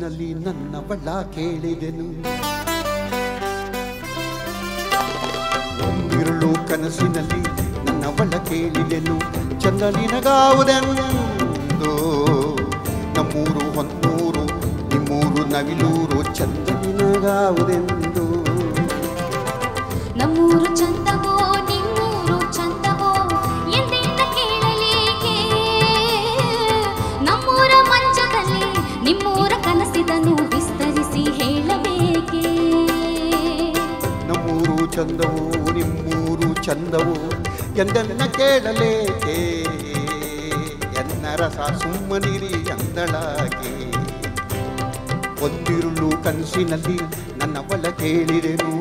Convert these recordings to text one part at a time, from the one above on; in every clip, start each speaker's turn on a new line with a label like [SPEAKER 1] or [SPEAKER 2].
[SPEAKER 1] ಕನಸಿನಲ್ಲಿ ನನ್ನವಳ ಕೇಳಿದೆನು ಒಂದಿರುಳು ಕನಸಿನಲ್ಲಿ ನನ್ನವಳ ಕೇಳಿದೆನು ಚಂದ ನಿನಗಾವುದೆಂದು ನಮ್ಮೂರು ಹೊನ್ನೂರು ನಿಮ್ಮೂರು ನವಿಲೂರು ಚಂದ ನಿನಗಾವುದೆಂದು
[SPEAKER 2] ನಮ್ಮೂರು ಚಂದವೋ ನಿಮ್ಮೂರು ಚಂದವೋ ಎಂದೆಂದ ಕೇಳಲೇಕೆ ನಮ್ಮೂರ ಮಂಚದಲ್ಲಿ ನಿಮ್ಮೂರ ಕನಸಿದನು ವಿಸ್ತರಿಸಿ ಹೇಳಬೇಕೆ
[SPEAKER 1] ನಮ್ಮೂರು ಚಂದವು ನಿಮ್ಮೂರು ಚಂದವು ಎಂದನ್ನ ಕೇಳಲೇಕೆ ಎನ್ನ ರಸ ಸುಮ್ಮನಿರಿ ಎಂದಳಾಗೆ ಒಂದಿರುಳು ಕನಸಿನಲ್ಲಿ ನನ್ನವಳ ಕೇಳಿದೆನು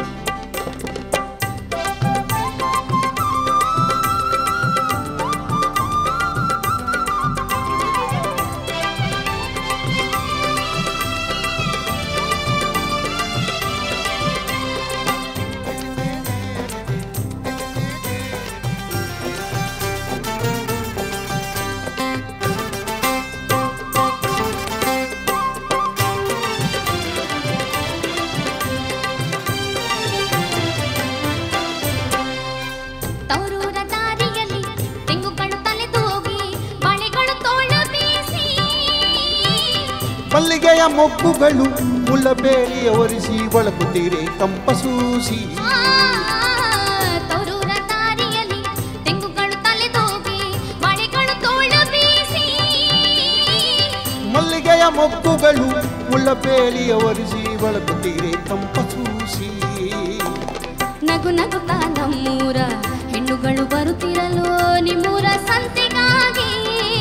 [SPEAKER 2] ತವರೂರ ದಾರಿಯಲ್ಲಿ ತೆಂಗುಗಳು ತಲೆ ತೂಗಿ ಬಳೆಗಳು ತೋಳ ಬೀಸಿ
[SPEAKER 1] ಮಲ್ಲಿಗೆಯ ಮೊಗ್ಗುಗಳು ಮುಲ್ಲಬೇಲಿಯ ಒರೆಸಿ ಒಳಗುತ್ತೀರೆ ಕಂಪಸೂಸಿ
[SPEAKER 2] ಆ, ತವರೂರ ದಾರಿಯಲ್ಲಿ ತೆಂಗುಗಳು ತಲೆ ತೂಗಿ ಬಳೆಗಳು ತೋಳ ಬೀಸಿ
[SPEAKER 1] ಮಲ್ಲಿಗೆಯ ಮೊಗ್ಗುಗಳು ಮುಲ್ಲಬೇಲಿಯ ಒರೆಸಿ ಒಳಗುತ್ತೀರೆ ಕಂಪಸೂಸಿ
[SPEAKER 2] ನಗು ನಗುತ್ತಾ ನಮ್ಮೂರ ಹೆಣ್ಣುಗಳು ಬರುತ್ತಿರಲು ನಿಮ್ಮೂರ ಸಂತೆಗಾಗಿ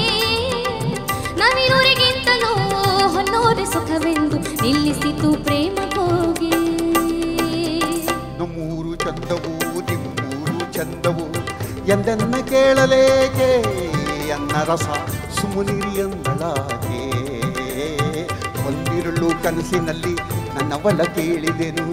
[SPEAKER 2] ನವಿರೂರಿಗಿಂತಲೂ ಹೊನ್ನೋರೆ ಸುಖವೆಂದು ನಿಲ್ಲಿಸಿತು ಪ್ರೇಮ ಹೋಗಿ
[SPEAKER 1] ನಮ್ಮೂರು ಚಂದವು ನಿಮ್ಮೂರು ಚಂದವು ಎಂದನ್ನ ಕೇಳಲೇಕೆ ಎನ್ನ ರಸ ಸುಮುನಿರಿ ಎಂದಳಾಗೆ ಒಂದಿರುಳು ಕನಸಿನಲ್ಲಿ ನನ್ನವಳ ಕೇಳಿದೆನು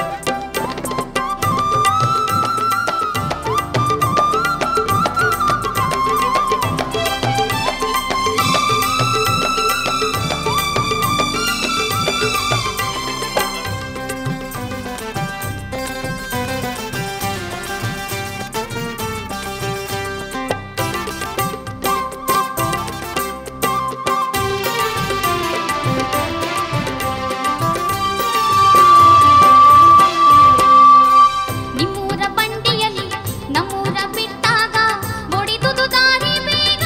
[SPEAKER 2] ನಿಮ್ಮೂರ ಬಂಡಿಯಲ್ಲಿ ನಮ್ಮೂರ ಬಿಟ್ಟಾಗ ಒಡಿದುದು ದಾರಿ ಬೇಗ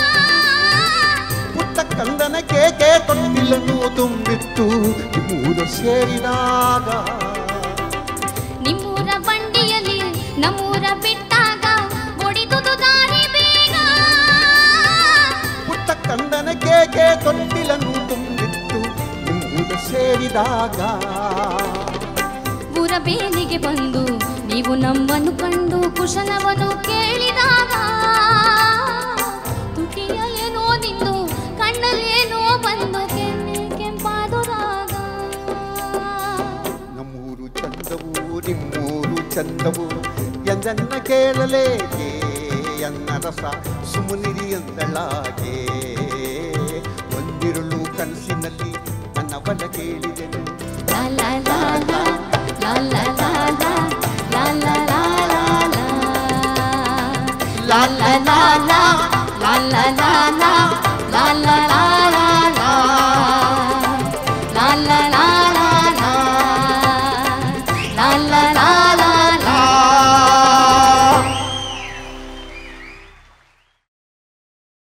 [SPEAKER 1] ಪುಟ್ಟ ಕಂದನ ಕೇಕೆ ತೊಟ್ಟಿಲನ್ನು ತುಂಬಿತ್ತು ನಿಮ್ಮೂರ ಸೇರಿದಾಗ
[SPEAKER 2] ನಿಮ್ಮೂರ ಬಂಡಿಯಲ್ಲಿ ನಮ್ಮೂರ ಬಿಟ್ಟಾಗ ಒಡಿದುದು ದಾರಿ ಬೇಗ
[SPEAKER 1] ಪುಟ್ಟ ಕಂದನ ಕೇಕೆ ತೊಟ್ಟಿಲನ್ನು ತುಂಬಿತ್ತು ನಿಮ್ಮೂರ ಸೇರಿದಾಗ
[SPEAKER 2] ಊರ ಬೇಲಿಗೆ ಬಂದು ನೀವು ನಮ್ಮನ್ನು ಕಂಡು ಕುಶಲವನ್ನು ಕೇಳಿದಾಗ ತುಟಿಯಲ್ಲೇನೋ ನಿಂದು ಕಣ್ಣಲ್ಲೇನೋ ಬಂದು ಕೆನ್ನೆ ಕೆಂಪಾದುರಾಗ
[SPEAKER 1] ನಮ್ಮೂರು ಚಂದವು ನಿಮ್ಮೂರು ಚಂದವು ಎಂದನ್ನ ಕೇಳಲೇಕೆ ಎನ್ನ ರಸ ಸುಮನಿರಿ ಎಂದಳಾಗೆ ಒಂದಿರುಳು ಕನಸಿನಲ್ಲಿ ನನ್ನವನ ಕೇಳಿದೆನು
[SPEAKER 2] ಲಾ ಲಾ ಲಾ ಲಾ, ಲಾ ಲಾ ಲಾ ಲಾ, ಲಾ ಲಾ ಲಾ ಲಾ ಲಾ. ಲಾ ಲಾ ಲಾ ಲಾ, ಲಾ ಲಾ ಲಾ